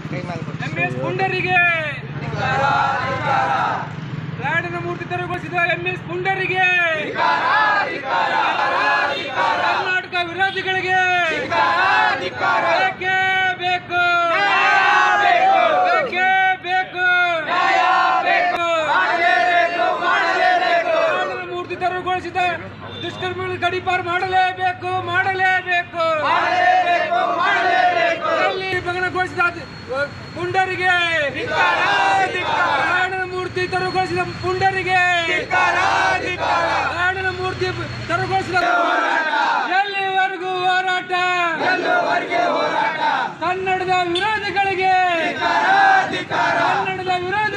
MS ಪುಂಡರಿಗೆ ನಾಡಿನ ಮೂರ್ತಿ ತೆರವುಗೊಳಿಸಿದ MS ಪುಂಡರಿಗೆ Karnataka ವಿರೋಧಿಗಳಿಗೆ ಬೇಕೇ ಬೇಕು ಬೇಕೇ ಬೇಕು ನಾಡಿನ ಮೂರ್ತಿ ತೆರವುಗೊಳಿಸಿದ ದುಷ್ಕರ್ಮಿಗಳು ಗಡಿಪಾರು ಮಾಡಲೇಬೇಕು ಮಾಡಲೇಬೇಕು ಎಲ್ಲಿ ಭಗ್ನಗೊಳಿಸಿದ ಪುಂಡರಿಗೆ ನಾಡಿನ ಮೂರ್ತಿ ತೆರವುಗೊಳಿಸಿದ ಪುಂಡರಿಗೆ ನಾಡಿನ ಮೂರ್ತಿ ತೆರವುಗೊಳಿಸಿದ ಎಲ್ಲಿವರೆಗೂ ಹೋರಾಟ ಕನ್ನಡದ ವಿರೋಧಿಗಳಿಗೆ ಕನ್ನಡದ ವಿರೋಧ